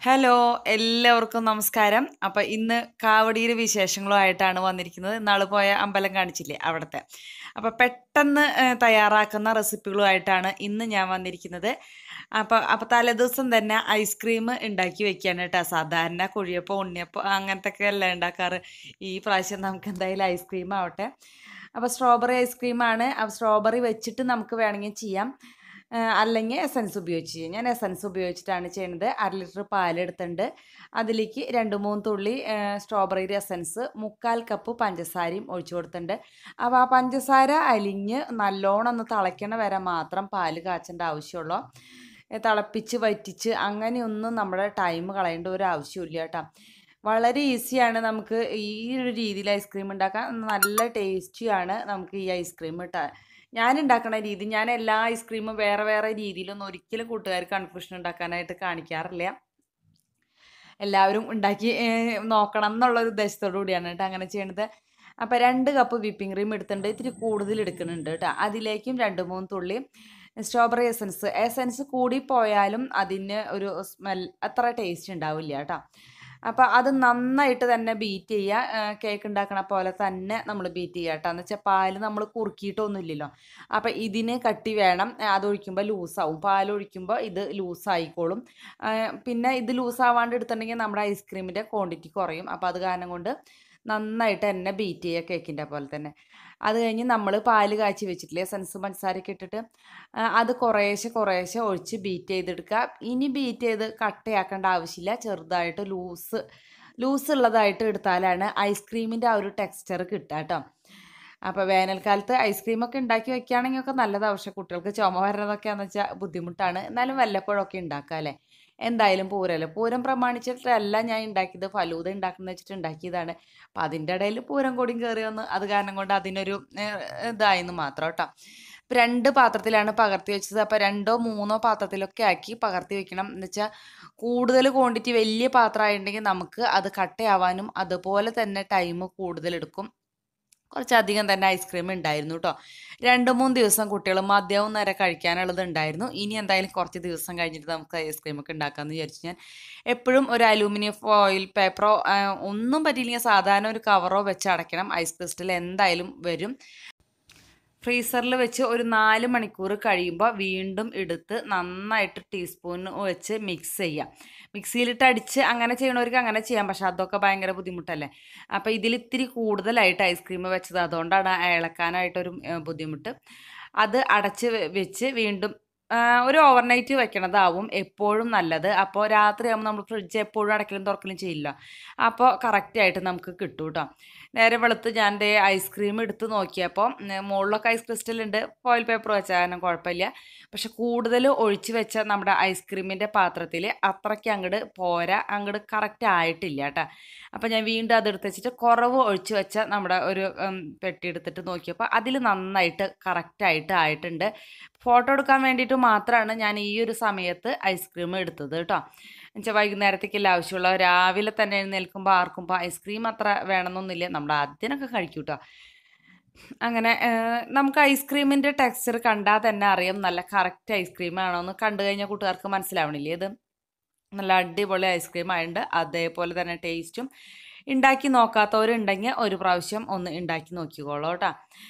hello എല്ലാവർക്കും നമസ്കാരം അപ്പം ഇന്ന് കാവടിയുടെ വിശേഷങ്ങളുമായിട്ടാണ് വന്നിരിക്കുന്നത് ഇന്നാള് പോയ അമ്പലം കാണിച്ചില്ലേ അവിടുത്തെ അപ്പം പെട്ടെന്ന് ഏഹ്, തയ്യാറാക്കുന്ന റെസിപ്പികളുമായിട്ടാണ് ഇന്ന് ഞാൻ വന്നിരിക്കുന്നത് അപ്പം അപ്പം തലേദിവസം തന്നെ ഐസ്ക്രീം ഉണ്ടാക്കി വെക്കുകയാണ് കേട്ടോ സാധാരണ കുഴിയപ്പം ഉണ്ണിയപ്പം അങ്ങനത്തെ ഒക്കെ അല്ല ഉണ്ടാക്കാറ് ഈ പ്രാവശ്യം നമുക്ക് എന്തായാലും ഐസ്ക്രീം ആവട്ടെ അപ്പോൾ സ്ട്രോബെറി ഐസ്ക്രീമാണ് അപ്പോൾ സ്ട്രോബെറി വെച്ചിട്ട് നമുക്ക് വേണമെങ്കിൽ ചെയ്യാം ആ, അല്ലെങ്കിൽ എസൻസ് ഉപയോഗിച്ച് ചെയ്യും ഞാൻ എസൻസ് ഉപയോഗിച്ചിട്ടാണ് ചെയ്യുന്നത് അര ലിറ്റർ പാലെടുത്തിട്ടുണ്ട് അതിലേക്ക് രണ്ട് മൂന്ന് തുള്ളി സ്ട്രോബെറിയുടെ എസൻസ് മുക്കാൽ കപ്പ് പഞ്ചസാരയും ഒഴിച്ചു കൊടുത്തിട്ടുണ്ട് അപ്പോൾ ആ പഞ്ചസാര അലിഞ്ഞ് നല്ലോണം ഒന്ന് തിളയ്ക്കണ വരെ മാത്രം പാല് കാച്ചേണ്ട ആവശ്യമുള്ളൂ ഏ, തിളപ്പിച്ച് വറ്റിച്ച് അങ്ങനെയൊന്നും നമ്മുടെ ടൈം കളയേണ്ട ഒരു ആവശ്യമില്ല കേട്ടോ വളരെ ഈസിയാണ് നമുക്ക് ഈ ഒരു രീതിയിൽ ഐസ്ക്രീം ഉണ്ടാക്കാൻ നല്ല ടേസ്റ്റിയാണ് നമുക്ക് ഈ ഐസ്ക്രീം ഇട്ടാൽ ഞാൻ ഉണ്ടാക്കുന്ന രീതി ഞാൻ എല്ലാ ഐസ്ക്രീമും വേറെ വേറെ രീതിയിലൊന്നും ഒരിക്കലും കൂട്ടുകാർ കൺഫ്യൂഷൻ ഉണ്ടാക്കാനായിട്ട് കാണിക്കാറില്ല എല്ലാവരും ഉണ്ടാക്കി ഏഹ്, നോക്കണം എന്നുള്ള ഒരു ഉദ്ദേശത്തോടു കൂടിയാണ് കേട്ടോ അങ്ങനെ ചെയ്യണത് അപ്പോൾ രണ്ട് കപ്പ് വിപ്പിംഗ് ക്രീം എടുത്തിട്ടുണ്ട് ഇത്തിരി കൂടുതൽ എടുക്കുന്നുണ്ട് കേട്ടോ അതിലേക്കും രണ്ട് മൂന്ന് തുള്ളി സ്ട്രോബെറി എസൻസ് എസൻസ് കൂടി പോയാലും അതിന് ഒരു സ്മെൽ അത്ര ടേസ്റ്റ് ഉണ്ടാവില്ല കേട്ടോ അപ്പോൾ അത് നന്നായിട്ട് തന്നെ ബീറ്റ് ചെയ്യുക കേക്ക് ഉണ്ടാക്കണ പോലെ തന്നെ നമ്മൾ ബീറ്റ് ചെയ്യുക കേട്ടോ എന്ന് വെച്ചാൽ പാല് നമ്മൾ കുറുക്കിയിട്ടൊന്നുമില്ലല്ലോ അപ്പോൾ ഇതിന് കട്ടി വേണം ആ, അതൊഴിക്കുമ്പോൾ ലൂസാവും പാൽ ഒഴിക്കുമ്പോൾ ഇത് ലൂസായിക്കോളും ആ, പിന്നെ ഇത് ലൂസാവാണ്ട് എടുത്തിട്ടുണ്ടെങ്കിൽ നമ്മുടെ ഐസ്ക്രീമിൻ്റെ ക്വാണ്ടിറ്റി കുറയും അപ്പോൾ അത് കാരണം കൊണ്ട് നന്നായിട്ട് തന്നെ ബീറ്റ് ചെയ്യുക കേക്കിൻ്റെ പോലെ തന്നെ അത് കഴിഞ്ഞ് നമ്മൾ പാല് കാച്ചി വെച്ചിട്ടില്ലേ സെൻസ് പഞ്ചസാരയൊക്കെ ഇട്ടിട്ട് ആ, അത് കുറേശ്ശെ കുറേശ്ശെ ഒഴിച്ച് ബീറ്റ് ചെയ്തെടുക്കുക ഇനി ബീറ്റ് ചെയ്ത് കട്ടയാക്കേണ്ട ആവശ്യമില്ല ചെറുതായിട്ട് ലൂസ് ലൂസ് ഉള്ളതായിട്ട് എടുത്താലാണ് ഐസ്ക്രീമിൻ്റെ ആ ഒരു ടെക്സ്ചർ കിട്ടുക കേട്ടോ അപ്പോൾ വേനൽക്കാലത്ത് ഐസ്ക്രീമൊക്കെ ഉണ്ടാക്കി വെക്കുകയാണെങ്കിൽ ഒക്കെ നല്ലതാണ് പക്ഷേ കുട്ടികൾക്ക് ചുമ വരുന്നതൊക്കെയാണെന്ന് വെച്ചാൽ ബുദ്ധിമുട്ടാണ് എന്നാലും വല്ലപ്പോഴൊക്കെ ഉണ്ടാക്കാം അല്ലേ എന്തായാലും പൂരമല്ലേ പൂരം പ്രമാണിച്ചിട്ടല്ല ഞാൻ ഉണ്ടാക്കിയത് ഫലൂദ ഉണ്ടാക്കുന്ന വെച്ചിട്ട് ഉണ്ടാക്കിയതാണ് അപ്പം അതിൻ്റെ ഇടയിൽ പൂരം കൂടിയും കയറി വന്ന് അത് കാരണം കൊണ്ട് അതിനൊരു ഏഹ്, ഇതായെന്ന് മാത്രം കേട്ടോ ഇപ്പം രണ്ട് പാത്രത്തിലാണ് പകർത്തി വെച്ചത് അപ്പോൾ രണ്ടോ മൂന്നോ പാത്രത്തിലൊക്കെ ആക്കി പകർത്തി വെക്കണം എന്ന് വെച്ചാൽ കൂടുതൽ ക്വാണ്ടിറ്റി വലിയ പാത്രമായിട്ടുണ്ടെങ്കിൽ നമുക്ക് അത് കട്ടയാവാനും അതുപോലെ തന്നെ ടൈം കൂടുതലെടുക്കും കുറച്ചധികം തന്നെ ഐസ്ക്രീം ഉണ്ടായിരുന്നു കേട്ടോ രണ്ട് മൂന്ന് ദിവസം കുട്ടികൾ മദ്യവും നേരെ കഴിക്കാനുള്ളത് ഉണ്ടായിരുന്നു ഇനി എന്തായാലും കുറച്ച് ദിവസം കഴിഞ്ഞിട്ട് നമുക്ക് ഐസ്ക്രീം ഒക്കെ ഉണ്ടാക്കാമെന്ന് വിചാരിച്ചു ഞാൻ എപ്പോഴും ഒരു അലൂമിനിയം ഫോയിൽ പേപ്പറോ ആ, ഒന്നും പറ്റിയില്ലെങ്കിൽ സാധാരണ ഒരു കവറോ വെച്ച് അടയ്ക്കണം ഐസ് ക്രിസ്റ്റൽ എന്തായാലും വരും ഫ്രീസറിൽ വെച്ച് ഒരു നാല് മണിക്കൂർ കഴിയുമ്പോൾ വീണ്ടും എടുത്ത് നന്നായിട്ട് ടീസ്പൂൺ വെച്ച് മിക്സ് ചെയ്യാം മിക്സിയിലിട്ട് അടിച്ച് അങ്ങനെ ചെയ്യണവർക്ക് അങ്ങനെ ചെയ്യാം പക്ഷെ അതൊക്കെ ഭയങ്കര ബുദ്ധിമുട്ടല്ലേ അപ്പോൾ ഇതിൽ ഇത്തിരി കൂടുതലായിട്ട് ഐസ്ക്രീം വെച്ചത് അതുകൊണ്ടാണ് ആ ഇളക്കാനായിട്ടൊരു ഏഹ്, ബുദ്ധിമുട്ട് അത് അടച്ച് വെ- വെച്ച് വീണ്ടും ആ, ഒരു ഓവർനൈറ്റ് വെക്കണതാവും എപ്പോഴും നല്ലത് അപ്പോൾ രാത്രിയാകുമ്പോൾ നമ്മൾ ഫ്രിഡ്ജ് എപ്പോഴും അടയ്ക്കലും തുറക്കലും ചെയ്യില്ല അപ്പോൾ കറക്റ്റായിട്ട് നമുക്ക് കിട്ടും കേട്ടോ നേരെ വെളുത്ത് ഞാൻ ദേ ഐസ്ക്രീം എടുത്ത് നോക്കിയപ്പോൾ ഉം, മുകളിലൊക്കെ ഐസ് ക്രിസ്റ്റൽ ഉണ്ട് ഫോയിൽ പേപ്പർ വെച്ചാൽ കാരണം കുഴപ്പമില്ല പക്ഷെ കൂടുതൽ ഒഴിച്ച് വെച്ച നമ്മുടെ ഐസ്ക്രീമിൻ്റെ പാത്രത്തിൽ അത്രയ്ക്ക് അങ്ങോട്ട് പോരാ അങ്ങോട്ട് കറക്റ്റ് ആയിട്ടില്ല കേട്ടോ അപ്പോൾ ഞാൻ വീണ്ടും അതെടുത്ത് വെച്ചിട്ട് കുറവ് ഒഴിച്ച് വെച്ച നമ്മുടെ ഒരു ഉം, പെട്ടി എടുത്തിട്ട് നോക്കിയപ്പോൾ അതിൽ നന്നായിട്ട് കറക്റ്റായിട്ട് ആയിട്ടുണ്ട് ഫോട്ടോ എടുക്കാൻ വേണ്ടിയിട്ട് മാത്രമാണ് ഞാൻ ഈ ഒരു സമയത്ത് ഐസ്ക്രീം എടുത്തത് കേട്ടോ എന്നുവെച്ചാൽ വൈകുന്നേരത്തേക്കല്ല ആവശ്യമുള്ള രാവിലെ തന്നെ എഴുന്നേൽക്കുമ്പോൾ ആർക്കുമ്പോൾ ഐസ്ക്രീം അത്ര വേണമെന്നൊന്നുമില്ല നമ്മുടെ ആദ്യമൊക്കെ കഴിക്കും കേട്ടോ അങ്ങനെ ഏഹ്, നമുക്ക് ഐസ്ക്രീമിൻ്റെ ടെക്സ്ചർ കണ്ടാൽ തന്നെ അറിയാം നല്ല കറക്റ്റ് ഐസ്ക്രീം ആണോ എന്ന് കണ്ടു കഴിഞ്ഞാൽ കൂട്ടുകാർക്ക് മനസ്സിലാവണില്ലേ ഇത് നല്ല അടിപൊളി ഐസ്ക്രീം ആയതുകൊണ്ട് അതേപോലെ തന്നെ ടേസ്റ്റും ഉണ്ടാക്കി നോക്കാത്തവരുണ്ടെങ്കിൽ ഒരു പ്രാവശ്യം ഒന്ന് ഉണ്ടാക്കി നോക്കിക്കോളൂ കേട്ടോ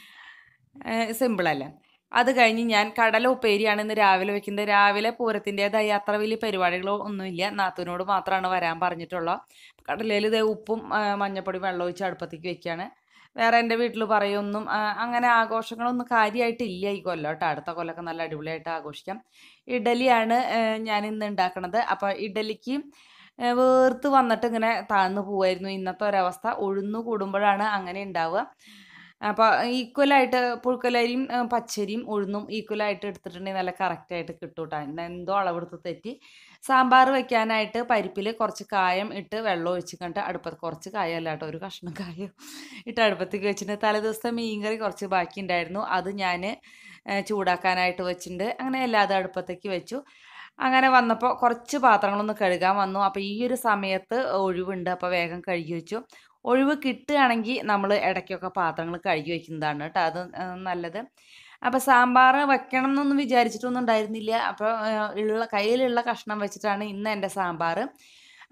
സിമ്പിളല്ലേ അത് കഴിഞ്ഞ് ഞാൻ കടല ഉപ്പേരിയാണ് ഇന്ന് രാവിലെ വെക്കുന്നത് രാവിലെ പൂരത്തിൻ്റെതായി അത്ര വലിയ പരിപാടികളോ ഒന്നുമില്ല നാത്തൂനോട് മാത്രമാണ് വരാൻ പറഞ്ഞിട്ടുള്ളത് കടലയിൽ ഇതേ ഉപ്പും ആ, മഞ്ഞപ്പൊടിയും വെള്ളം ഒഴിച്ച് അടുപ്പത്തേക്ക് വെക്കുകയാണ് വേറെ എൻ്റെ വീട്ടിൽ പറയൊന്നും ആ, അങ്ങനെ ആഘോഷങ്ങളൊന്നും കാര്യമായിട്ടില്ല ഈ കൊല്ലം കേട്ടോ അടുത്ത കൊല്ലമൊക്കെ നല്ല അടിപൊളിയായിട്ട് ആഘോഷിക്കാം ഇഡലിയാണ് ആ, ഞാൻ ഇന്ന് ഉണ്ടാക്കണത് അപ്പോൾ ഇഡലിക്ക് ആ, വേർത്ത് വന്നിട്ട് ഇങ്ങനെ താഴ്ന്നു പോവായിരുന്നു ഇന്നത്തെ ഒരവസ്ഥ ഉഴുന്നു കൂടുമ്പോഴാണ് അങ്ങനെ ഉണ്ടാവുക അപ്പോൾ ഈക്വലായിട്ട് പുഴുക്കലരിയും ആ, പച്ചരിയും ഉഴുന്നും ഈക്വലായിട്ട് എടുത്തിട്ടുണ്ടെങ്കിൽ നല്ല കറക്റ്റായിട്ട് കിട്ടും കേട്ടോ ഇന്ന് എന്തോ അളവെടുത്ത് തെറ്റി സാമ്പാർ വെക്കാനായിട്ട് പരിപ്പിൽ കുറച്ച് കായം ഇട്ട് വെള്ളം ഒഴിച്ച് കണ്ട് അടുപ്പത്ത് കുറച്ച് കായമല്ല കേട്ടോ ഒരു കഷ്ണം കായം ഇട്ട് അടുപ്പത്തേക്ക് വെച്ചിട്ട് തലേ ദിവസത്തെ മീൻകറി കുറച്ച് ബാക്കി ഉണ്ടായിരുന്നു അത് ഞാൻ ചൂടാക്കാനായിട്ട് വെച്ചിട്ടുണ്ട് അങ്ങനെ എല്ലാതും അടുപ്പത്തേക്ക് വെച്ചു അങ്ങനെ വന്നപ്പോൾ കുറച്ച് പാത്രങ്ങളൊന്ന് കഴുകാൻ വന്നു അപ്പോൾ ഈ ഒരു സമയത്ത് ഒഴിവുണ്ട് അപ്പോൾ വേഗം കഴുകി വെച്ചു ഒഴിവ് കിട്ടുകയാണെങ്കിൽ നമ്മൾ ഇടയ്ക്കൊക്കെ പാത്രങ്ങൾ കഴുകി വെക്കുന്നതാണ് കേട്ടോ അത് ആ, നല്ലത് അപ്പോൾ സാമ്പാർ വെക്കണം എന്നൊന്നും വിചാരിച്ചിട്ടൊന്നും ഉണ്ടായിരുന്നില്ല അപ്പോൾ ഉള്ള കയ്യിലുള്ള കഷ്ണം വെച്ചിട്ടാണ് ഇന്ന് എൻ്റെ സാമ്പാർ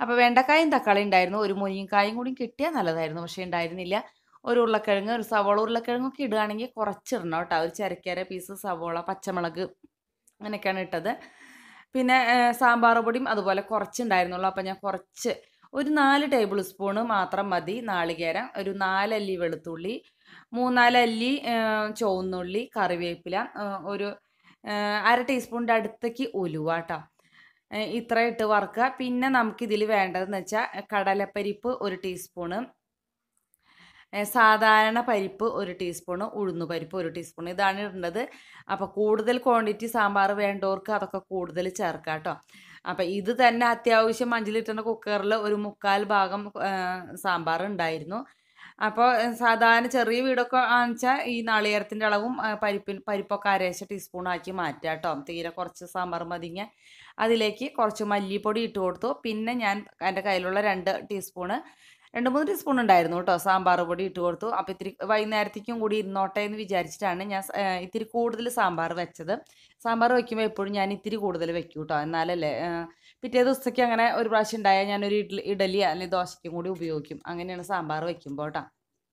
അപ്പോൾ വെണ്ടക്കായും തക്കാളി ഉണ്ടായിരുന്നു ഒരു മുരിങ്ങക്കായും കൂടി കിട്ടിയാൽ നല്ലതായിരുന്നു പക്ഷേ ഉണ്ടായിരുന്നില്ല ഒരു ഉരുളക്കിഴങ്ങ് ഒരു സവോള ഉരുളക്കിഴങ്ങൊക്കെ ഇടുകയാണെങ്കിൽ കുറച്ചിടണം കേട്ടോ ഒരു ചരക്കര പീസ് സവോള പച്ചമുളക് അങ്ങനെയൊക്കെയാണ് ഇട്ടത് പിന്നെ ഏഹ്, സാമ്പാർ പൊടിയും അതുപോലെ കുറച്ചുണ്ടായിരുന്നുള്ളൂ അപ്പോൾ ഞാൻ കുറച്ച് ഒരു നാല് ടേബിൾ സ്പൂണ് മാത്രം മതി നാളികേരം ഒരു നാലല്ലി വെളുത്തുള്ളി മൂന്നാലല്ലി ഏഹ്, ചുവന്നുള്ളി കറിവേപ്പില ഏഹ്, ഒരു ഏഹ്, അര ടീസ്പൂണിൻ്റെ അടുത്തേക്ക് ഉലുവ കേട്ടോ ഏഹ്, ഇത്ര ഇട്ട് വറുക്കുക പിന്നെ നമുക്കിതിൽ വേണ്ടതെന്ന് വെച്ചാൽ കടലപ്പരിപ്പ് ഒരു ടീസ്പൂണ് ഏഹ് സാധാരണ പരിപ്പ് ഒരു ടീസ്പൂണ് ഉഴുന്ന് പരിപ്പ് ഒരു ടീസ്പൂൺ ഇതാണ് ഇടേണ്ടത് അപ്പോൾ കൂടുതൽ ക്വാണ്ടിറ്റി സാമ്പാർ വേണ്ടവർക്ക് അതൊക്കെ കൂടുതൽ ചേർക്കാം കേട്ടോ അപ്പോൾ ഇത് തന്നെ അത്യാവശ്യം അഞ്ച് ലിറ്ററിൻ്റെ കുക്കറിൽ ഒരു മുക്കാൽ ഭാഗം ഏഹ്, സാമ്പാർ ഉണ്ടായിരുന്നു അപ്പോൾ ഏഹ്, സാധാരണ ചെറിയ വീടൊക്കെ ആണെച്ചാൽ ഈ നാളികേരത്തിൻ്റെ അളവും ഏഹ്, പരിപ്പിൻ പരിപ്പൊക്കെ അരേശ ടീസ്പൂൺ ആക്കി മാറ്റുക കേട്ടോ തീരെ കുറച്ച് സാമ്പാർ മതിങ്ങ അതിലേക്ക് കുറച്ച് മല്ലിപ്പൊടി ഇട്ട് കൊടുത്തു പിന്നെ ഞാൻ എൻ്റെ കയ്യിലുള്ള രണ്ട് ടീസ്പൂണ് രണ്ട് മൂന്ന് ടീസ്പൂൺ ഉണ്ടായിരുന്നു കേട്ടോ സാമ്പാർ പൊടി ഇട്ട് കൊടുത്തു അപ്പോൾ ഇത്തിരി വൈകുന്നേരത്തേക്കും കൂടി ഇരുന്നോട്ടെ എന്ന് വിചാരിച്ചിട്ടാണ് ഞാൻ സ- ഏഹ് ഇത്തിരി കൂടുതൽ സാമ്പാർ വെച്ചത് സാമ്പാർ വെക്കുമ്പോൾ എപ്പോഴും ഞാൻ ഇത്തിരി കൂടുതൽ വെക്കും കേട്ടോ എന്നാലല്ലേ ഏഹ് പിറ്റേ ദിവസത്തേക്ക് അങ്ങനെ ഒരു പ്രാവശ്യം ഉണ്ടായാൽ ഞാനൊരു ഇഡ്ഡലി ഇഡലി അല്ലെങ്കിൽ ദോശയ്ക്കും കൂടി ഉപയോഗിക്കും അങ്ങനെയാണ് സാമ്പാർ വെക്കുമ്പോൾ കേട്ടോ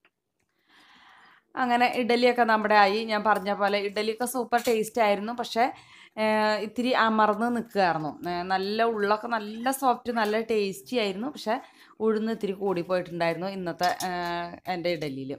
അങ്ങനെ ഇഡലിയൊക്കെ നമ്മുടെ ആയി ഞാൻ പറഞ്ഞ പോലെ ഇഡലിയൊക്കെ സൂപ്പർ ടേസ്റ്റ് ആയിരുന്നു പക്ഷേ ഏഹ് ഇത്തിരി അമർന്ന് നിൽക്കുകയായിരുന്നു ഏഹ് നല്ല ഉള്ളൊക്കെ നല്ല സോഫ്റ്റ് നല്ല ടേസ്റ്റി ആയിരുന്നു പക്ഷേ ഉഴുന്ന് ഇത്തിരി കൂടിപ്പോയിട്ടുണ്ടായിരുന്നു ഇന്നത്തെ ഏഹ് എൻ്റെ ഇഡലിയിൽ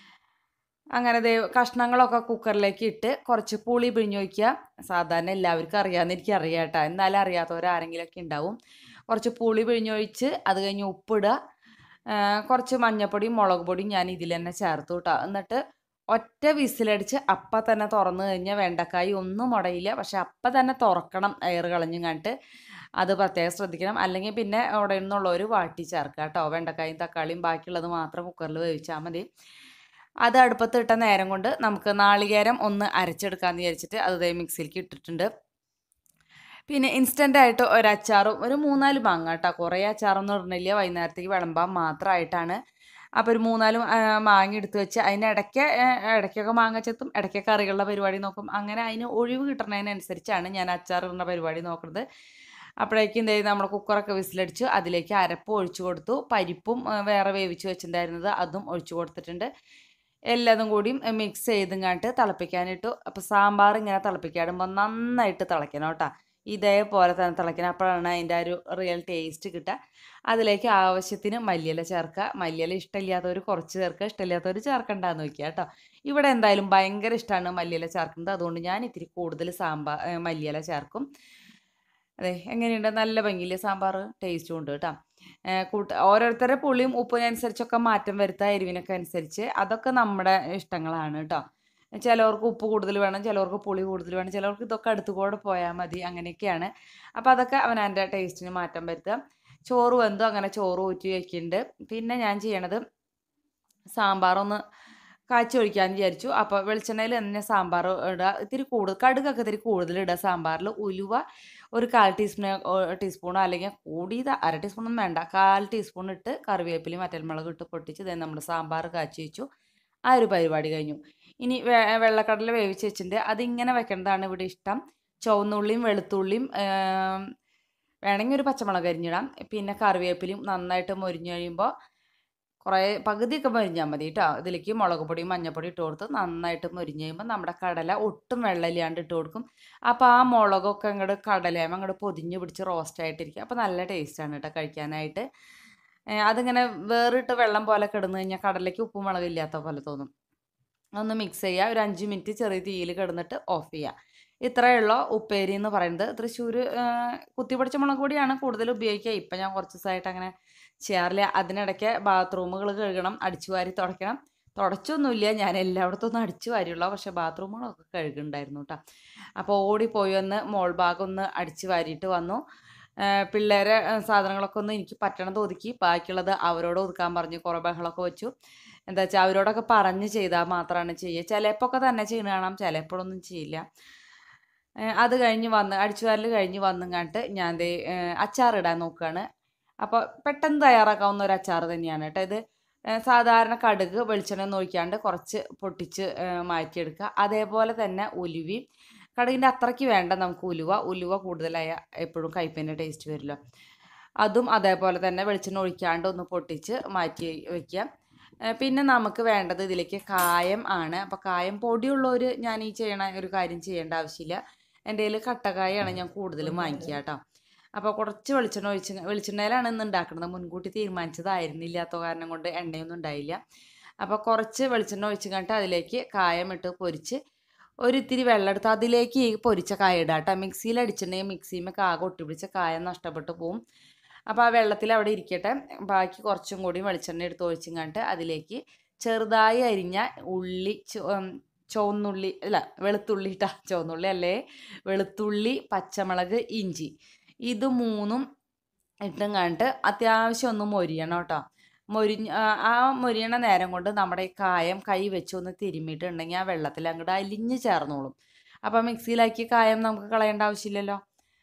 അങ്ങനെ ദേ കഷ്ണങ്ങളൊക്കെ കുക്കറിലേക്ക് ഇട്ട് കുറച്ച് പുളി പിഴിഞ്ഞ് വയ്ക്കുക സാധാരണ എല്ലാവർക്കും അറിയാമെന്ന് എനിക്ക് അറിയാം കേട്ടോ എന്നാലും അറിയാത്തവരാരെങ്കിലുമൊക്കെ ഉണ്ടാവും കുറച്ച് പുളി പിഴിഞ്ഞൊഴിച്ച് അത് കഴിഞ്ഞ് ഉപ്പിടുക ആ, കുറച്ച് മഞ്ഞപ്പൊടിയും മുളക് പൊടിയും ഞാൻ ഇതിൽ തന്നെ ചേർത്തു കേട്ടോ എന്നിട്ട് ഒറ്റ വിസിലടിച്ച് അപ്പം തന്നെ തുറന്നു കഴിഞ്ഞാൽ വെണ്ടക്കായി ഒന്നും ഉടയില്ല പക്ഷെ അപ്പം തന്നെ തുറക്കണം എയർ കളഞ്ഞും കണ്ടിട്ട് അത് പ്രത്യേകം ശ്രദ്ധിക്കണം അല്ലെങ്കിൽ പിന്നെ അവിടെ നിന്നുള്ളവർ വാട്ടി ചേർക്കുക കേട്ടോ വെണ്ടക്കായും തക്കാളിയും ബാക്കിയുള്ളത് മാത്രം കുക്കറിൽ വേവിച്ചാൽ മതി അത് അടുപ്പത്ത് ഇട്ട നേരം കൊണ്ട് നമുക്ക് നാളികേരം ഒന്ന് അരച്ചെടുക്കാമെന്ന് വിചാരിച്ചിട്ട് അത് ദേ മിക്സിയിലേക്ക് ഇട്ടിട്ടുണ്ട് പിന്നെ ഇൻസ്റ്റൻ്റ് ആയിട്ട് ഒരു അച്ചാറും ഒരു മൂന്നാല് മാങ്ങ കേട്ടോ കുറേ അച്ചാറൊന്നും ഇടണില്ല വൈകുന്നേരത്തേക്ക് വിളമ്പാൻ മാത്രമായിട്ടാണ് അപ്പോൾ ഒരു മൂന്നാല് ആ, മാങ്ങ എടുത്ത് വെച്ച് അതിനിടയ്ക്ക് ഇടയ്ക്കൊക്കെ മാങ്ങ ചെത്തും ഇടയ്ക്ക് കറികളുടെ പരിപാടി നോക്കും അങ്ങനെ അതിന് ഒഴിവ് കിട്ടുന്നതിനനുസരിച്ചാണ് ഞാൻ അച്ചാർ ഇടുന്ന പരിപാടി നോക്കുന്നത് അപ്പോഴേക്കും എന്ത് ചെയ്തു നമ്മൾ കുക്കറൊക്കെ വിസിലടിച്ചു അതിലേക്ക് അരപ്പ് ഒഴിച്ചു കൊടുത്തു പരിപ്പും ആ, വേറെ വേവിച്ച് വെച്ചിട്ടുണ്ടായിരുന്നത് അതും ഒഴിച്ചു കൊടുത്തിട്ടുണ്ട് എല്ലാതും കൂടിയും മിക്സ് ചെയ്തുങ്ങാണ്ട് തിളപ്പിക്കാനിട്ടു അപ്പോൾ സാമ്പാർ ഇങ്ങനെ തിളപ്പിക്കാടുമ്പോൾ നന്നായിട്ട് തിളയ്ക്കണം കേട്ടോ ഇതേപോലെ തന്നെ തിളയ്ക്കണം അപ്പോഴാണ് അതിൻ്റെ ആ ഒരു റിയൽ ടേസ്റ്റ് കിട്ടുക അതിലേക്ക് ആവശ്യത്തിന് മല്ലിയില ചേർക്കുക മല്ലിയില ഇഷ്ടമില്ലാത്തവർ കുറച്ച് ചേർക്കുക ഇഷ്ടമില്ലാത്തവർ ചേർക്കണ്ടെന്ന് നോക്കുക കേട്ടോ ഇവിടെ എന്തായാലും ഭയങ്കര ഇഷ്ടമാണ് മല്ലിയില ചേർക്കുന്നത് അതുകൊണ്ട് ഞാൻ ഇത്തിരി കൂടുതൽ സാമ്പാർ ഏ, മല്ലിയില ചേർക്കും അതെ എങ്ങനെയുണ്ട് നല്ല ഭംഗിയില്ലേ സാമ്പാർ ടേസ്റ്റും ഉണ്ട് കേട്ടോ ഏ, കൂട്ട ഓരോരുത്തരുടെ പുളിയും ഉപ്പിനനുസരിച്ചൊക്കെ മാറ്റം വരുത്തുക എരിവിനൊക്കെ അനുസരിച്ച് അതൊക്കെ നമ്മുടെ ഇഷ്ടങ്ങളാണ് കേട്ടോ ചിലവർക്ക് ഉപ്പ് കൂടുതൽ വേണം ചിലവർക്ക് പുളി കൂടുതൽ വേണം ചിലവർക്ക് ഇതൊക്കെ അടുത്ത് കൂടെ പോയാൽ മതി അങ്ങനെയൊക്കെയാണ് അപ്പോൾ അതൊക്കെ അവനവൻ്റെ ടേസ്റ്റിന് മാറ്റം വരുത്തുക ചോറ് വെന്തു അങ്ങനെ ചോറ് ഊറ്റി വയ്ക്കുന്നുണ്ട് പിന്നെ ഞാൻ ചെയ്യണത് സാമ്പാറൊന്ന് കാച്ചി ഒഴിക്കാമെന്ന് വിചാരിച്ചു അപ്പോൾ വെളിച്ചെണ്ണയിൽ തന്നെ സാമ്പാർ ഇടുക ഇത്തിരി കൂടുതൽ കടുകൊക്കെ ഇത്തിരി കൂടുതൽ ഇടുക സാമ്പാറിൽ ഉലുവ ഒരു കാൽ ടീസ്പൂൺ ടീസ്പൂണോ അല്ലെങ്കിൽ കൂടിയത് അര ടീസ്പൂണൊന്നും വേണ്ട കാൽ ടീസ്പൂൺ ഇട്ട് കറിവേപ്പിലയും മറ്റൽമുളക് ഇട്ട് പൊട്ടിച്ച് ഇതേ നമ്മൾ സാമ്പാർ കാച്ചി വെച്ചു ആ ഒരു പരിപാടി കഴിഞ്ഞു ഇനി വെ- വെള്ളക്കടല വേവിച്ച് വെച്ചിട്ടുണ്ട് അതിങ്ങനെ വെക്കേണ്ടതാണ് ഇവിടെ ഇഷ്ടം ചുവന്നുള്ളിയും വെളുത്തുള്ളിയും ഏം, വേണമെങ്കിൽ ഒരു പച്ചമുളക് അരിഞ്ഞിടാം പിന്നെ കറിവേപ്പിലയും നന്നായിട്ട് മൊരിഞ്ഞ് കഴിയുമ്പോൾ കുറേ പകുതിയൊക്കെ മൊരിഞ്ഞാൽ മതി കേട്ടോ ഇതിലേക്ക് മുളക് പൊടിയും മഞ്ഞപ്പൊടി ഇട്ട് കൊടുത്ത് നന്നായിട്ട് മൊരിഞ്ഞ് കഴിയുമ്പോൾ നമ്മുടെ കടല ഒട്ടും വെള്ളമില്ലാണ്ട് ഇട്ട് കൊടുക്കും അപ്പോൾ ആ മുളകൊക്കെ അങ്ങോട്ട് കടലയാകുമ്പോൾ അങ്ങോട്ട് പൊതിഞ്ഞ് പിടിച്ച് റോസ്റ്റ് ആയിട്ടിരിക്കും അപ്പോൾ നല്ല ടേസ്റ്റാണ് കേട്ടോ കഴിക്കാനായിട്ട് ഏ, അതിങ്ങനെ വേറിട്ട് വെള്ളം പോലെ കിടന്നു കഴിഞ്ഞാൽ കടലയ്ക്ക് ഉപ്പും മുളകും ഇല്ലാത്ത പോലെ തോന്നും ഒന്ന് മിക്സ് ചെയ്യുക ഒരു അഞ്ച് മിനിറ്റ് ചെറിയ തീയിൽ കിടന്നിട്ട് ഓഫ് ചെയ്യുക ഇത്രയേ ഉള്ളൂ ഉപ്പേരി എന്ന് പറയുന്നത് തൃശ്ശൂർ കുത്തിപ്പൊടിച്ച മുളക് പൊടിയാണ് കൂടുതൽ ഉപയോഗിക്കുക ഇപ്പം ഞാൻ കുറച്ച് ദിവസമായിട്ട് അങ്ങനെ ചെയ്യാറില്ല അതിനിടയ്ക്ക് ബാത്റൂമുകൾ കഴുകണം അടിച്ചു വാരി തുടയ്ക്കണം തുടച്ചൊന്നുമില്ല ഞാൻ എല്ലായിടത്തും ഒന്നും അടിച്ചു വാരിയുള്ള പക്ഷേ ബാത്റൂമുകളൊക്കെ കഴുകുന്നുണ്ടായിരുന്നു കേട്ടോ അപ്പോൾ ഓടിപ്പോയി ഒന്ന് മോൾ ഭാഗം ഒന്ന് അടിച്ചു വാരിയിട്ട് വന്നു ആ, പിള്ളേരെ ആ, സാധനങ്ങളൊക്കെ ഒന്ന് എനിക്ക് പറ്റണത് ഒതുക്കി ബാക്കിയുള്ളത് അവരോട് ഒതുക്കാൻ പറഞ്ഞു കുറേ ബഹളമൊക്കെ വെച്ചു എന്താ വെച്ചാൽ അവരോടൊക്കെ പറഞ്ഞ് ചെയ്താൽ മാത്രമാണ് ചെയ്യുക ചിലപ്പോൾ ഒക്കെ തന്നെ ചെയ്യണ കാണാം ചിലപ്പോഴൊന്നും ചെയ്യില്ല ഏ, അത് കഴിഞ്ഞ് വന്ന് അടിച്ചുവാരൽ കഴിഞ്ഞ് വന്നുങ്ങാണ്ട് ഞാൻ ദേ ഏ, അച്ചാറിടാൻ നോക്കുകയാണ് അപ്പോൾ പെട്ടെന്ന് തയ്യാറാക്കാവുന്ന ഒരു അച്ചാർ തന്നെയാണ് കേട്ടോ ഇത് ഏ, സാധാരണ കടുക് വെളിച്ചെണ്ണ ഒന്നും ഒഴിക്കാണ്ട് കുറച്ച് പൊട്ടിച്ച് ഏ, മാറ്റിയെടുക്കുക അതേപോലെ തന്നെ ഉലുവി കടുകിൻ്റെ അത്രയ്ക്ക് വേണ്ട നമുക്ക് ഉലുവ ഉലുവ കൂടുതലായ എപ്പോഴും കയ്പിൻ്റെ ടേസ്റ്റ് വരുമല്ലോ അതും അതേപോലെ തന്നെ വെളിച്ചെണ്ണ ഒഴിക്കാണ്ട് ഒന്ന് പൊട്ടിച്ച് മാറ്റി വയ്ക്കുക ഏ, പിന്നെ നമുക്ക് വേണ്ടത് ഇതിലേക്ക് കായം ആണ് അപ്പോൾ കായം പൊടിയുള്ളവർ ഞാൻ ഈ ചെയ്യണ ഒരു കാര്യം ചെയ്യേണ്ട ആവശ്യമില്ല എൻ്റെ കയ്യിൽ കട്ടക്കായാണ് ഞാൻ കൂടുതലും വാങ്ങിക്കുക കേട്ടോ അപ്പോൾ കുറച്ച് വെളിച്ചെണ്ണ ഒഴിച്ച് വെളിച്ചെണ്ണയിലാണ് ഇന്ന് ഉണ്ടാക്കുന്നത് മുൻകൂട്ടി തീരുമാനിച്ചതായിരുന്നില്ലാത്ത കാരണം കൊണ്ട് എണ്ണയൊന്നും ഉണ്ടായില്ല അപ്പോൾ കുറച്ച് വെളിച്ചെണ്ണ ഒഴിച്ച് കണ്ടിട്ട് അതിലേക്ക് കായം ഇട്ട് പൊരിച്ച് ഒരു ഇത്തിരി വെള്ളം എടുത്ത് അതിലേക്ക് ഈ പൊരിച്ച കായ ഇടാം കേട്ടോ മിക്സിയിൽ അടിച്ചിട്ടുണ്ടെങ്കിൽ മിക്സിയിൽ ആകെ ഒട്ടിപ്പിടിച്ച കായം നഷ്ടപ്പെട്ടു പോവും അപ്പോൾ ആ വെള്ളത്തിൽ അവിടെ ഇരിക്കട്ടെ ബാക്കി കുറച്ചും കൂടി വെളിച്ചെണ്ണ എടുത്ത് ഒഴിച്ചും കണ്ടിട്ട് അതിലേക്ക് ചെറുതായി അരിഞ്ഞ ഉള്ളി ചു- ഉം, ചുവന്നുള്ളി അല്ല വെളുത്തുള്ളി ഇട്ടാ ചുവന്നുള്ളി അല്ലേ വെളുത്തുള്ളി പച്ചമുളക് ഇഞ്ചി ഇത് മൂന്നും ഇട്ടും കണ്ടിട്ട് അത്യാവശ്യം ഒന്ന് മൊരിയണം കേട്ടോ മൊരിഞ്ഞ് ആ ആ മൊരിയണ നേരം കൊണ്ട് നമ്മുടെ ഈ കായം കൈ വെച്ച് ഒന്ന് തിരുമ്മിയിട്ടുണ്ടെങ്കിൽ ആ വെള്ളത്തിൽ അങ്ങോട്ട് അലിഞ്ഞ് ചേർന്നോളും അപ്പോൾ മിക്സിയിലാക്കി കായം നമുക്ക് കളയേണ്ട ആവശ്യമില്ലല്ലോ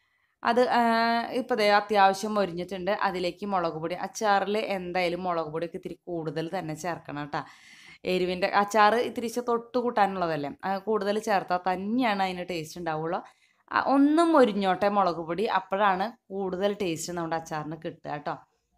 അത് ഇപ്പോൾ ദേ അത്യാവശ്യം മൊരിഞ്ഞിട്ടുണ്ട് അതിലേക്ക് മുളക് പൊടി അച്ചാറിൽ എന്തായാലും മുളക് പൊടിയൊക്കെ ഇത്തിരി കൂടുതൽ തന്നെ ചേർക്കണം കേട്ടോ എരിവിൻ്റെ അച്ചാർ ഇത്തിരി തൊട്ട് കൂട്ടാനുള്ളതല്ലേ അത് കൂടുതൽ ചേർത്താൽ തന്നെയാണ് അതിന് ടേസ്റ്റ് ഉണ്ടാവുള്ളൂ ആ, ഒന്നും മൊരിഞ്ഞോട്ടെ മുളക് പൊടി അപ്പോഴാണ് കൂടുതൽ ടേസ്റ്റ് നമ്മുടെ അച്ചാറിന് കിട്ടുക കേട്ടോ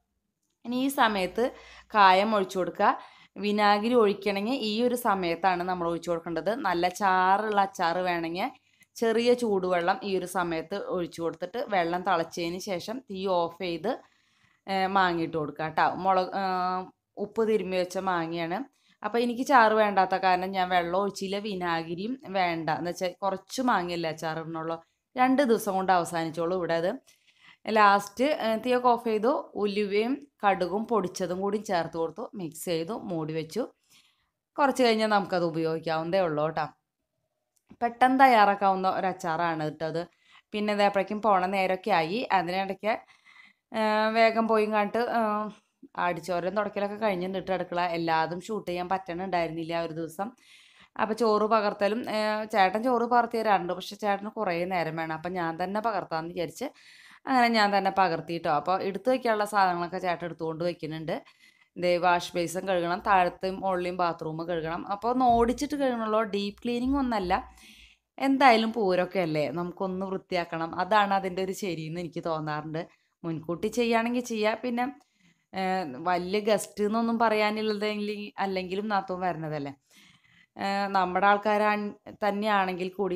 ഇനി ഈ സമയത്ത് കായം ഒഴിച്ചു കൊടുക്കുക വിനാഗിരി ഒഴിക്കണമെങ്കിൽ ഈ ഒരു സമയത്താണ് നമ്മൾ ഒഴിച്ചു കൊടുക്കേണ്ടത് നല്ല ചാറുള്ള അച്ചാർ വേണമെങ്കിൽ ചെറിയ ചൂടുവെള്ളം ഈ ഒരു സമയത്ത് ഒഴിച്ചു കൊടുത്തിട്ട് വെള്ളം തിളച്ചതിന് ശേഷം തീ ഓഫ് ചെയ്ത് ഏ, മാങ്ങ ഇട്ട് കൊടുക്കുക കേട്ടോ മുളക് ആ, ഉപ്പ് തിരുമ്മി വെച്ച മാങ്ങയാണ് അപ്പോൾ എനിക്ക് ചാറ് വേണ്ടാത്ത കാരണം ഞാൻ വെള്ളം ഒഴിച്ചില്ല വിനാഗിരിയും വേണ്ട എന്ന് വെച്ചാൽ കുറച്ച് മാങ്ങയല്ലേ അച്ചാറിനുള്ളൂ രണ്ട് ദിവസം കൊണ്ട് അവസാനിച്ചോളൂ ഇവിടെ അത് ലാസ്റ്റ് തീയൊക്കെ ഓഫ് ചെയ്തു ഉലുവയും കടുകും പൊടിച്ചതും കൂടി ചേർത്ത് കൊടുത്തു മിക്സ് ചെയ്തു മൂടി വെച്ചു കുറച്ച് കഴിഞ്ഞാൽ നമുക്കത് ഉപയോഗിക്കാവുന്നതേ ഉള്ളൂ കേട്ടോ പെട്ടെന്ന് തയ്യാറാക്കാവുന്ന ഒരു അച്ചാറാണ് ഇട്ടത് പിന്നെ ഇതേപ്പോഴേക്കും പോണ നേരമൊക്കെ ആയി അതിനിടയ്ക്ക് ആ, വേഗം പോയി കണ്ടിട്ട് അടിച്ചോരം തുടക്കലൊക്കെ കഴിഞ്ഞിട്ട് അടുക്കള എല്ലാതും ഷൂട്ട് ചെയ്യാൻ പറ്റണുണ്ടായിരുന്നില്ല ഒരു ദിവസം അപ്പോൾ ചോറ് പകർത്തലും ആ, ചേട്ടൻ ചോറ് പകർത്തി തരാറുണ്ട് പക്ഷെ ചേട്ടന് കുറേ നേരം വേണം അപ്പം ഞാൻ തന്നെ പകർത്താമെന്ന് വിചാരിച്ച് അങ്ങനെ ഞാൻ തന്നെ പകർത്തിയിട്ടോ അപ്പോൾ എടുത്തു വയ്ക്കാനുള്ള സാധനങ്ങളൊക്കെ ചേട്ടൻ എടുത്തുകൊണ്ട് വെക്കുന്നുണ്ട് ദേ വാഷ് ബേസും കഴുകണം താഴത്തെയും മുകളിലെയും ബാത്റൂം കഴുകണം അപ്പോൾ ഒന്ന് ഓടിച്ചിട്ട് കഴുകണമല്ലോ ഡീപ്പ് ക്ലീനിങ് ഒന്നല്ല എന്തായാലും പൂരമൊക്കെ അല്ലേ നമുക്കൊന്ന് വൃത്തിയാക്കണം അതാണ് അതിൻ്റെ ഒരു ശരിയെന്ന് എനിക്ക് തോന്നാറുണ്ട് മുൻകൂട്ടി ചെയ്യുകയാണെങ്കിൽ ചെയ്യുക പിന്നെ ഏഹ്, വലിയ ഗസ്റ്റ് എന്നൊന്നും പറയാനുള്ളതെങ്കിൽ അല്ലെങ്കിലും നാത്തൂൻ വരണതല്ലേ ഏഹ്, നമ്മുടെ ആൾക്കാരാ തന്നെയാണെങ്കിൽ കൂടി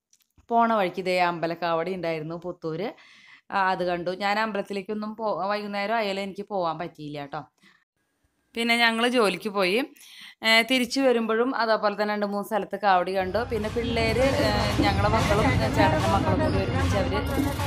പോണ വഴിക്ക് ഇതേ അമ്പലക്കാവടി ഉണ്ടായിരുന്നു പുത്തൂര് ആ, അത് കണ്ടു ഞാൻ അമ്പലത്തിലേക്കൊന്നും പോ വൈകുന്നേരം ആയാലും എനിക്ക് പോകാൻ പറ്റിയില്ല കേട്ടോ പിന്നെ ഞങ്ങൾ ജോലിക്ക് പോയി ഏ, തിരിച്ചു വരുമ്പോഴും അതേപോലെ തന്നെ രണ്ട് മൂന്ന് സ്ഥലത്ത് കാവടി കണ്ടു പിന്നെ പിള്ളേർ ഞങ്ങളുടെ മക്കളും ഏ, ചേട്ടൻ്റെ മക്കളും കൂടി ഒരുമിച്ച് അവർ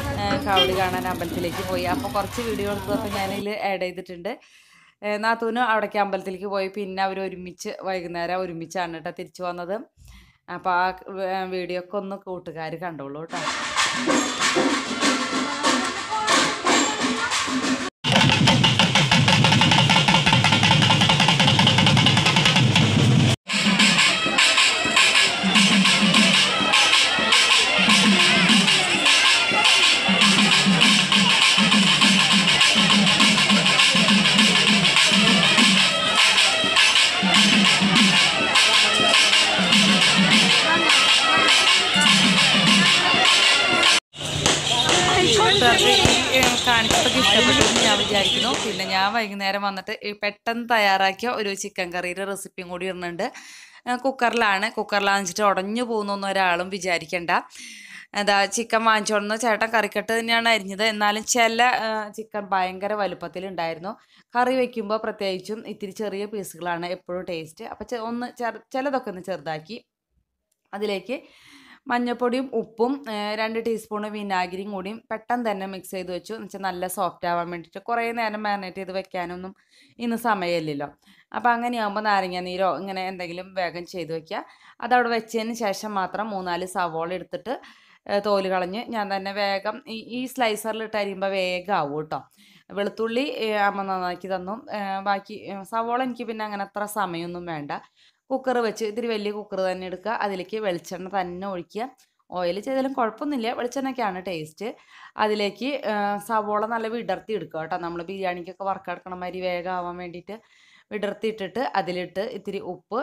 കാവടി കാണാൻ അമ്പലത്തിലേക്ക് പോയി അപ്പോൾ കുറച്ച് വീഡിയോ എടുത്തപ്പോൾ ഞാനതിൽ ആഡ് ചെയ്തിട്ടുണ്ട് ഏ, നാത്തൂന് അവിടേക്ക് അമ്പലത്തിലേക്ക് പോയി പിന്നെ അവർ ഒരുമിച്ച് വൈകുന്നേരം ഒരുമിച്ചാണ് കേട്ടോ തിരിച്ചു വന്നത് അപ്പോൾ ആ വ- വീഡിയോ ഒക്കെ ഒന്ന് കൂട്ടുകാർ കണ്ടോളൂ കേട്ടോ കൂട്ടുകാർക്ക് ഈ ഏ, കാണിച്ചതൊക്കെ ഇഷ്ടപ്പെട്ടു എന്ന് ഞാൻ വിചാരിക്കുന്നു പിന്നെ ഞാൻ വൈകുന്നേരം വന്നിട്ട് ഈ പെട്ടെന്ന് തയ്യാറാക്കിയ ഒരു ചിക്കൻ കറിയുടെ റെസിപ്പിയും കൂടി ഇടുന്നുണ്ട് ഏ, കുക്കറിലാണ് കുക്കറിലാന്ന് വെച്ചിട്ട് ഉടഞ്ഞു പോകുന്നൊന്നും ഒരാളും വിചാരിക്കണ്ട എന്താ ചിക്കൻ വാങ്ങിച്ചോടുന്ന ചേട്ടൻ കറിക്കട്ട് തന്നെയാണ് അരിഞ്ഞത് എന്നാലും ചില ഏ, ചിക്കൻ ഭയങ്കര വലുപ്പത്തിലുണ്ടായിരുന്നു കറി വെക്കുമ്പോൾ പ്രത്യേകിച്ചും ഇത്തിരി ചെറിയ പീസുകളാണ് എപ്പോഴും ടേസ്റ്റ് അപ്പോൾ ഒന്ന് ചെറു ചിലതൊക്കെ ഒന്ന് ചെറുതാക്കി അതിലേക്ക് മഞ്ഞൾപ്പൊടിയും ഉപ്പും ഏ, രണ്ട് ടീസ്പൂൺ വിനാഗിരിയും കൂടിയും പെട്ടെന്ന് തന്നെ മിക്സ് ചെയ്ത് വെച്ചു എന്ന് വെച്ചാൽ നല്ല സോഫ്റ്റ് ആവാൻ വേണ്ടിയിട്ട് കുറേ നേരം മാരിനേറ്റ് ചെയ്ത് വെക്കാനൊന്നും ഇന്ന് സമയമില്ലല്ലോ അപ്പോൾ അങ്ങനെയാകുമ്പോൾ നാരങ്ങ നീരോ ഇങ്ങനെ എന്തെങ്കിലും വേഗം ചെയ്ത് വെക്കുക അതവിടെ വെച്ചതിന് ശേഷം മാത്രം മൂന്നാല് സവോള എടുത്തിട്ട് ഏ, തോല് കളഞ്ഞ് ഞാൻ തന്നെ വേഗം ഈ ഈ സ്ലൈസറിലിട്ട് അരിയുമ്പോൾ വേഗം ആവും കേട്ടോ വെളുത്തുള്ളി ഏ, അമ്മ നന്നാക്കി തന്നു ഏ, ബാക്കി ഏ, സവോള എനിക്ക് പിന്നെ അങ്ങനെ അത്ര സമയമൊന്നും വേണ്ട കുക്കർ വെച്ച് ഇത്തിരി വലിയ കുക്കർ തന്നെ എടുക്കുക അതിലേക്ക് വെളിച്ചെണ്ണ തന്നെ ഒഴിക്കുക ഓയിൽ ചെയ്താലും കുഴപ്പമൊന്നുമില്ല വെളിച്ചെണ്ണയ്ക്കാണ് ടേസ്റ്റ് അതിലേക്ക് ആ, സവോള നല്ല വിടർത്തി എടുക്കുക കേട്ടോ നമ്മൾ ബിരിയാണിക്കൊക്കെ വറുക്കെടുക്കണ മാതിരി വേഗം ആവാൻ വേണ്ടിയിട്ട് വിടർത്തി ഇട്ടിട്ട് അതിലിട്ട് ഇത്തിരി ഉപ്പ്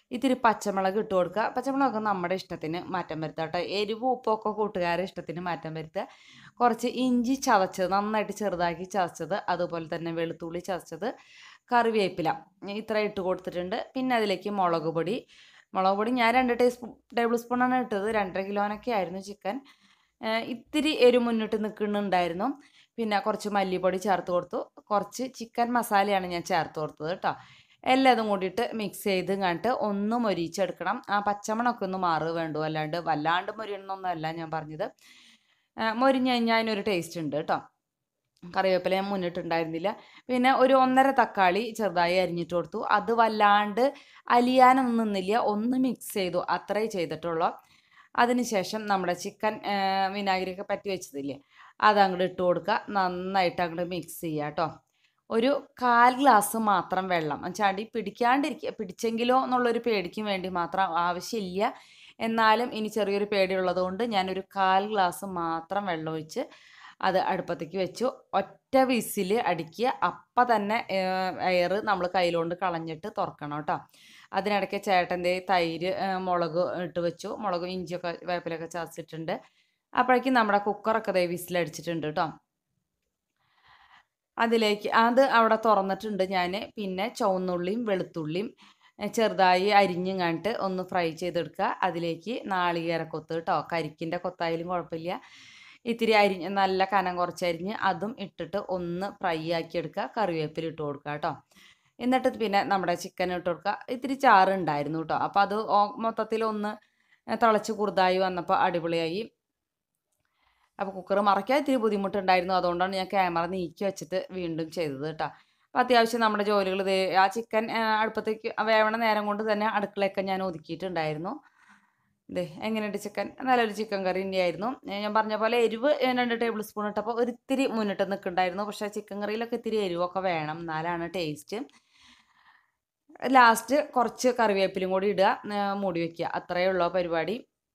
ഇത്തിരി പച്ചമുളക് ഇട്ട് കൊടുക്കുക പച്ചമുളകൊക്കെ നമ്മുടെ ഇഷ്ടത്തിന് മാറ്റം വരുത്തുക കേട്ടോ എരിവും ഉപ്പൊക്കെ കൂട്ടുകാരുടെ ഇഷ്ടത്തിന് മാറ്റം വരുത്തുക കുറച്ച് ഇഞ്ചി ചതച്ചത് നന്നായിട്ട് ചെറുതാക്കി ചതച്ചത് അതുപോലെ തന്നെ വെളുത്തുള്ളി ചതച്ചത് കറിവേപ്പില ഇത്ര ഇട്ട് കൊടുത്തിട്ടുണ്ട് പിന്നെ അതിലേക്ക് മുളക് പൊടി മുളക് പൊടി ഞാൻ രണ്ട് ടീസ്പൂൺ ടേബിൾ സ്പൂണാണ് ഇട്ടത് രണ്ടര കിലോനൊക്കെ ആയിരുന്നു ചിക്കൻ ഏഹ് ഇത്തിരി എരു മുന്നിട്ട് നിൽക്കുന്നുണ്ടായിരുന്നു പിന്നെ കുറച്ച് മല്ലിപ്പൊടി ചേർത്ത് കൊടുത്തു കുറച്ച് ചിക്കൻ മസാലയാണ് ഞാൻ ചേർത്ത് കൊടുത്തത് കേട്ടോ എല്ലാതും കൂടിയിട്ട് മിക്സ് ചെയ്ത് കണ്ടിട്ട് ഒന്ന് മൊരിച്ചെടുക്കണം ആ പച്ചമണമൊക്കെ ഒന്ന് മാറുക വേണ്ടു അല്ലാണ്ട് വല്ലാണ്ട് മൊരിയണമെന്നൊന്നുമല്ല ഞാൻ പറഞ്ഞത് ഏഹ് മൊരിഞ്ഞ് കഴിഞ്ഞാൽ അതിനൊരു ടേസ്റ്റ് ഉണ്ട് കേട്ടോ കറിവേപ്പില ഞാൻ മുന്നിട്ടുണ്ടായിരുന്നില്ല പിന്നെ ഒരു ഒന്നര തക്കാളി ചെറുതായി അരിഞ്ഞിട്ട് കൊടുത്തു അത് വല്ലാണ്ട് അലിയാനൊന്നും നിന്നില്ല ഒന്ന് മിക്സ് ചെയ്തു അത്രേ ചെയ്തിട്ടുള്ളൂ അതിനുശേഷം നമ്മുടെ ചിക്കൻ വിനാഗിരിയൊക്കെ പറ്റി വെച്ചതില്ലേ അത് അങ്ങോട്ട് ഇട്ട് കൊടുക്കുക നന്നായിട്ട് അങ്ങോട്ട് മിക്സ് ചെയ്യുക കേട്ടോ ഒരു കാൽ ഗ്ലാസ് മാത്രം വെള്ളം ചാടി പിടിക്കാണ്ടിരിക്കുക പിടിച്ചെങ്കിലോ എന്നുള്ളൊരു പേടിക്കും വേണ്ടി മാത്രം ആവശ്യമില്ല എന്നാലും ഇനി ചെറിയൊരു പേടിയുള്ളത് കൊണ്ട് ഞാനൊരു കാൽ ഗ്ലാസ് മാത്രം വെള്ളം ഒഴിച്ച് അത് അടുപ്പത്തേക്ക് വെച്ചു ഒറ്റ വിസിൽ അടിക്കുക അപ്പം തന്നെ എയർ നമ്മൾ കയ്യിലോണ്ട് കളഞ്ഞിട്ട് തുറക്കണം കേട്ടോ അതിനിടയ്ക്ക് ചേട്ടൻ്റെ തൈര് ഏ, മുളക് ഇട്ട് വെച്ചു മുളക് ഇഞ്ചിയൊക്കെ വേപ്പിലൊക്കെ ചതച്ചിട്ടുണ്ട് അപ്പോഴേക്കും നമ്മുടെ കുക്കറൊക്കെ ദേ വിസിലടിച്ചിട്ടുണ്ട് കേട്ടോ അതിലേക്ക് അത് അവിടെ തുറന്നിട്ടുണ്ട് ഞാൻ പിന്നെ ചുവന്നുള്ളിയും വെളുത്തുള്ളിയും ഏ, ചെറുതായി അരിഞ്ഞും കണ്ടിട്ട് ഒന്ന് ഫ്രൈ ചെയ്തെടുക്കുക അതിലേക്ക് നാളികേരക്കൊത്ത് കേട്ടോ കരിക്കിൻ്റെ കൊത്തായാലും കുഴപ്പമില്ല ഇത്തിരി അരിഞ്ഞ് നല്ല കനം കുറച്ച് അരിഞ്ഞ് അതും ഇട്ടിട്ട് ഒന്ന് ഫ്രൈ ആക്കി എടുക്കുക കറിവേപ്പില ഇട്ട് കൊടുക്കുക കേട്ടോ എന്നിട്ട് പിന്നെ നമ്മുടെ ചിക്കൻ ഇട്ട് കൊടുക്കുക ഇത്തിരി ചാറ് ഉണ്ടായിരുന്നു കേട്ടോ അപ്പോൾ അത് ഓ- മൊത്തത്തിൽ ഒന്ന് തിളച്ച് കുറുതായി വന്നപ്പോൾ അടിപൊളിയായി അപ്പോൾ കുക്കർ മറയ്ക്കാൻ ഇത്തിരി ബുദ്ധിമുട്ടുണ്ടായിരുന്നു അതുകൊണ്ടാണ് ഞാൻ ക്യാമറ നീക്കി വെച്ചിട്ട് വീണ്ടും ചെയ്തത് കേട്ടോ അപ്പോൾ അത്യാവശ്യം നമ്മുടെ ജോലികൾ ദേ ആ ചിക്കൻ അടുപ്പത്തേക്ക് വേവണ നേരം കൊണ്ട് തന്നെ അടുക്കളയൊക്കെ ഞാൻ ഒതുക്കിയിട്ടുണ്ടായിരുന്നു ദേ എങ്ങനെയുണ്ട് ചിക്കൻ നല്ലൊരു ചിക്കൻ കറി തന്നെയായിരുന്നു ഏ, ഞാൻ പറഞ്ഞ പോലെ എരിവ് ഏ, രണ്ട് ടേബിൾ സ്പൂൺ ഇട്ടപ്പോൾ ഒരിത്തിരി മുന്നിട്ട് നിൽക്കുന്നുണ്ടായിരുന്നു പക്ഷേ ചിക്കൻ കറിയിലൊക്കെ ഇത്തിരി എരിവൊക്കെ വേണം എന്നാലാണ് ടേസ്റ്റ് ലാസ്റ്റ് കുറച്ച് കറിവേപ്പിലും കൂടി ഇടുക ഏ, മൂടി വെക്കുക അത്രയേ ഉള്ളൂ പരിപാടി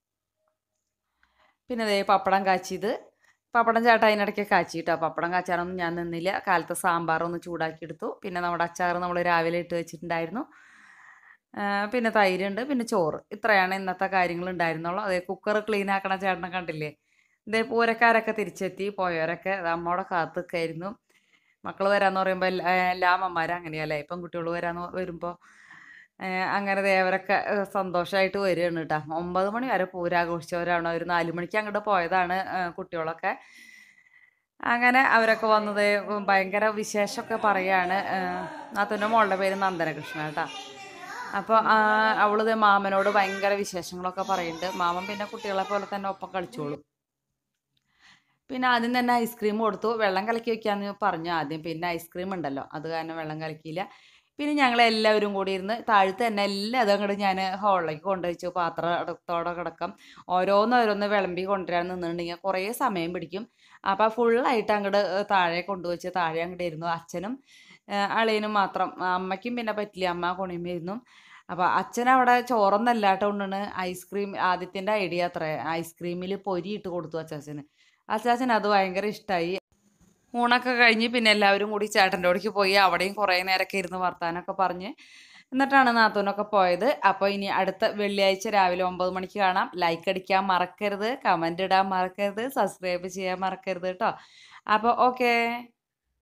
പിന്നെ ദേ പപ്പടം കാച്ചിയത് പപ്പടം ചേട്ടാ അതിനിടയ്ക്ക് കാച്ചി കേട്ടോ പപ്പടം കാച്ചാനൊന്നും ഞാൻ നിന്നില്ല കാലത്തെ സാമ്പാർ ഒന്ന് ചൂടാക്കി എടുത്തു പിന്നെ നമ്മുടെ അച്ചാർ നമ്മൾ രാവിലെ ഇട്ട് വെച്ചിട്ടുണ്ടായിരുന്നു ആ, പിന്നെ തൈരുണ്ട് പിന്നെ ചോറ് ഇത്രയാണ് ഇന്നത്തെ കാര്യങ്ങൾ ഉണ്ടായിരുന്നുള്ളൂ അതേ കുക്കർ ക്ലീൻ ആക്കണ ചേട്ടനെ കണ്ടില്ലേ ഇതേ പൂരക്കാരൊക്കെ തിരിച്ചെത്തി പോയവരൊക്കെ നമ്മോടെ കാത്ത് നിൽക്കായിരുന്നു മക്കൾ വരാന്ന് പറയുമ്പോൾ എല്ലാ എല്ലാ അമ്മമാരും അങ്ങനെയല്ലേ ഇപ്പം കുട്ടികൾ വരാന്ന് വരുമ്പോൾ അങ്ങനെ ദേവരൊക്കെ സന്തോഷമായിട്ട് വരികയാണ് കേട്ടോ ഒമ്പത് മണി വരെ പൂരാഘോഷിച്ചവരാണ് ഒരു നാല് മണിക്ക് അങ്ങോട്ട് പോയതാണ് ആ, കുട്ടികളൊക്കെ അങ്ങനെ അവരൊക്കെ വന്നത് ഭയങ്കര വിശേഷമൊക്കെ പറയാണ് നാത്തൂൻ്റെ മോളുടെ പേര് നന്ദനകൃഷ്ണ കേട്ടോ അപ്പോൾ അവള് ദേ മാമനോട് ഭയങ്കര വിശേഷങ്ങളൊക്കെ പറയുന്നുണ്ട് മാമൻ പിന്നെ കുട്ടികളെ പോലെ തന്നെ ഒപ്പം കളിച്ചോളും പിന്നെ ആദ്യം തന്നെ ഐസ്ക്രീം കൊടുത്തു വെള്ളം കലക്കി വെക്കാന്ന് പറഞ്ഞു ആദ്യം പിന്നെ ഐസ്ക്രീം ഉണ്ടല്ലോ അത് കാരണം വെള്ളം കലക്കിയില്ല പിന്നെ ഞങ്ങൾ എല്ലാവരും കൂടി ഇരുന്ന് താഴത്ത് തന്നെ എല്ലാം അതും അങ്ങോട്ട് ഞാൻ ഹോളിലേക്ക് കൊണ്ടുവച്ചു പാത്രത്തോടെ കിടക്കാം ഓരോന്നോരോന്ന് വിളമ്പി കൊണ്ടുവരാൻ നിന്നിട്ടുണ്ടെങ്കിൽ കുറേ സമയം പിടിക്കും അപ്പോൾ ഫുള്ളായിട്ട് അങ്ങോട്ട് താഴെ കൊണ്ടുവച്ച് താഴെ അങ്ങോട്ട് ഇരുന്നു അച്ഛനും ആ, അളിയനും മാത്രം അമ്മയ്ക്കും പിന്നെ പറ്റില്ല അമ്മ കൊണിയുമായിരുന്നു അപ്പോൾ അച്ഛൻ അവിടെ ചോറൊന്നല്ല കേട്ടോ കൊണ്ടാണ് ഐസ്ക്രീം ആദ്യത്തിൻ്റെ ഐഡിയ അത്ര ഐസ്ക്രീമിൽ പൊരി ഇട്ട് കൊടുത്തു അച്ചാച്ചന് അച്ചാച്ചൻ അത് ഭയങ്കര ഇഷ്ടമായി ഊണൊക്കെ കഴിഞ്ഞ് പിന്നെ എല്ലാവരും കൂടി ചേട്ടൻ്റെ ഓടിക്ക് പോയി അവിടെയും കുറേ നേരമൊക്കെ ഇരുന്ന് വർത്താനൊക്കെ പറഞ്ഞ് എന്നിട്ടാണ് നാത്തൂനൊക്കെ പോയത് അപ്പോൾ ഇനി അടുത്ത വെള്ളിയാഴ്ച രാവിലെ ഒമ്പത് മണിക്ക് കാണാം ലൈക്ക് അടിക്കാൻ മറക്കരുത് കമൻ്റ് ഇടാൻ മറക്കരുത് സബ്സ്ക്രൈബ് ചെയ്യാൻ മറക്കരുത് കേട്ടോ അപ്പോൾ ഓക്കേ